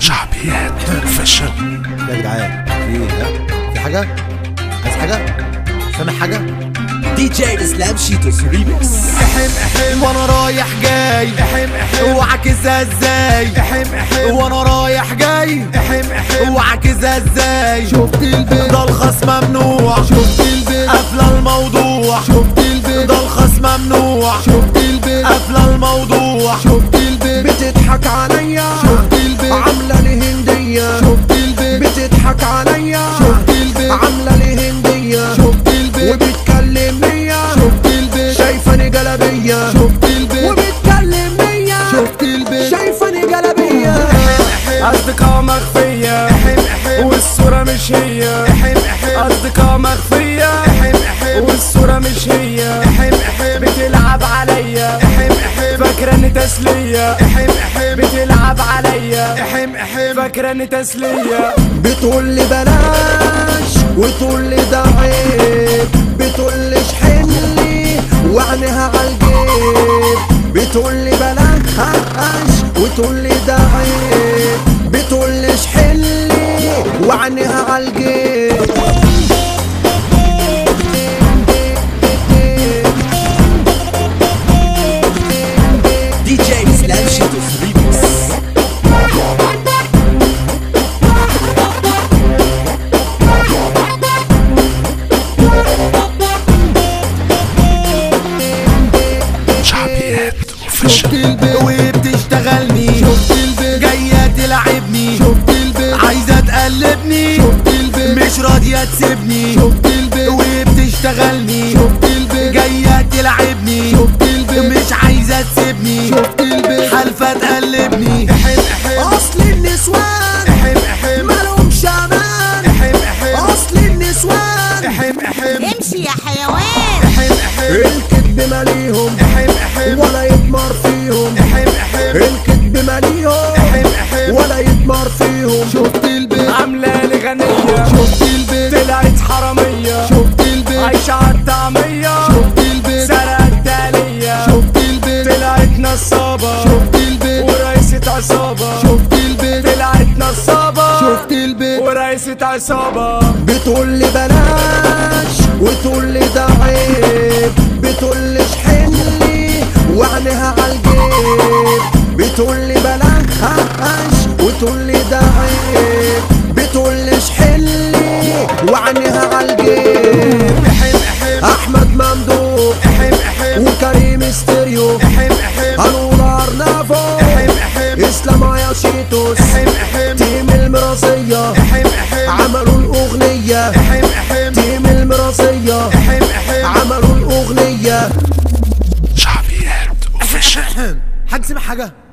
شعبيات اوفيشال يا جدعان في ايه ها؟ في حاجة؟ عايز حاجة؟ سامع حاجة؟ دي جي اسلام شيتوس ريميكس احم احم وانا رايح جاي احم احم وعكسها ازاي احم احم وانا رايح جاي احم احم وعكسها ازاي شفت البيت ده الخصم ممنوع شفت البيت قافله الموضوع شفت البيت ده الخصم ممنوع شفت البيت قافله الموضوع شفت البيت بتضحك عليا شفت البيت عاملة لي هندية شفت البيت بتضحك عليا شفت البيت عاملة لي هندية شفت البيت وبتكلم مية شفت البيت شايفاني جلبية شفت البيت وبتكلم مية شفت البيت شايفاني جلبية أصدقاء مخفية والصورة مش هي أصدقاء مخفية والصورة مش هي بتلعب عليا فاكرة إن تسلية بتلعب عليا فاكرة إن تسلية بتقول لي بلاش وتقول لي ده عيب بتقول لي اشحنلي وعينها عالجيب بتقول لي بلاش وتقول لي ده عيب بتقول لي اشحنلي وعينها عالجيب دي جي اسلام شيتوس ريميكس شعبيات شفت اوفيشال البيت وبتشتغلني شفت البيت جاية تلعبني شفت البيت عايزة تقلبني شفت البيت مش راضية تسيبني شفت البيت وبتشتغلني شفت البيت جاية تلعبني شفت البيت مش عايزة تسيبني شفت البيت حالفة تقلبني اصل النسوان مالهمش امان اصل النسوان امشي يا حيوان الكذب ماليهم ولا يتمر فيهم الكذب ماليهم ولا يتمر فيهم شفت البيت عاملة لي غنية شفت البيت طلعت حرامية شفت البيت عايشة عالطعمية شفت البيت سرقت آلية شفت البيت طلعت نصابة شفت البيت ورئيسة عصابة شفت البيت طلعت نصابة شفت البيت ورئيسة عصابة بتقول لي بلاش وتقول لي ده عيب بتقول لي اشحنلي وعينها عالجيب بتقول لي بلاش وتقول لي ده عيب بتقول لي اشحنلي وعينها عالجيب احمد ممدوح وكريم ستيريو هنقول ارنافو اسلام يا شيتوس تيم المرازية عملوا الأغنية تيم المرازية عملوا الأغنية شعبيات اوفيشال حد سمع حاجة